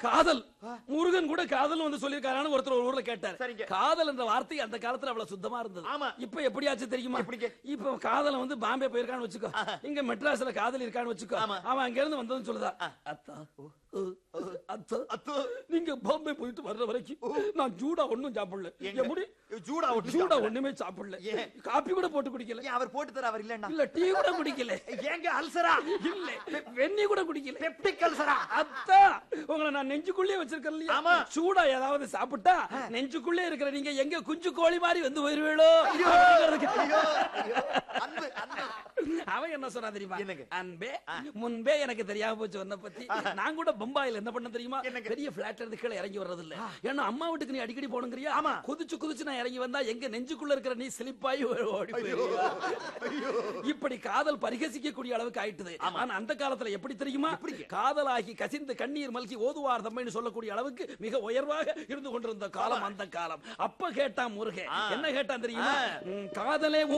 காதல் முருகன் கூட காதல் வந்து சொல்லியிருக்காரான்னு ஒருத்தர் ஒரு ஊர்ல கேட்டார் சரிங்க. காதல் என்ற வார்த்தை அந்த காலத்துல அவ்வளவு சுத்தமா இருந்தது ஆமா. இப்ப எப்படியாச்சு தெரியுமா எப்படிங்க? இப்ப காதல வந்து பாம்பே போயிருக்கான்னு வச்சுக்கோ இங்க மெட்ராஸ்ல காதல் இருக்கான்னு வச்சுக்கோ ஆமா. அவன் அங்க இருந்து வந்ததுன்னு சொல்லுதா அத்தா ஓ, அத்தா அத்தோ. நீங்க பாம்பே போயிட்டு வர்ற வரைக்கும் நான் ஜூடா ஒண்ணும் சாப்பிடல ஏங்க? எப்படி ஜூடா ஒண்ணும் ஜூடா சாப்பிடல. ஒண்ணுமே சாப்பிடல ஏன்? காப்பி கூட போட்டு குடிக்கல ஏன் அவர் போட்டு தர அவர் இல்லன்னா இல்ல டீ கூட குடிக்கல ஏங்க அல்சரா இல்ல வெண்ணி கூட குடிக்கல பெப்டிக் அல்சரா அத்தா உங்களை நான் நெஞ்சுக்குள்ளே வச்சிருக்கேன் இல்லையா ஆமா. சூடா ஏதாவது சாப்பிட்டா நெஞ்சுக்குள்ளே இருக்கிற நீங்க எங்க குஞ்சு கோழி மாதிரி வந்து போயிருவேளோ ஐயோ, ஐயோ. அன்பு அன்பு அவன் என்ன சொன்னா தெரியுமா என்னங்க? அன்பே முன்பே எனக்கு தெரியாம போச்சு உன்னை பத்தி நான் கூட பம்பாயில என்ன பண்ண தெரியுமா என்னங்க? பெரிய பிளாட் இருந்து கீழே இறங்கி வர்றது இல்ல ஏன்னா அம்மா வீட்டுக்கு நீ அடிக்கடி போகணுங்கிறியா ஆமா. குதிச்சு குதிச்சு நான் இறங்கி வந்தா எங்க நெஞ்சுக்குள்ள இருக்கிற நீ சிலிப்பாயி ஓடி போயிருவியா? இப்படி காதல் பரிகசிக்கக்கூடிய அளவுக்கு ஆயிட்டுது ஆனா அந்த காலத்துல எப்படி தெரியுமா காதலாகி கசிந்து கண்ணீர் மல்கி ஓதுவார் தம்மைன்னு சொல்லக்கூடிய அளவுக்கு மிக உயர்வாக இருந்து கொண்டிருந்த காலம் அந்த காலம் அப்ப கேட்டான் முருகன் என்ன கேட்டான் தெரியுமா உம், காதலே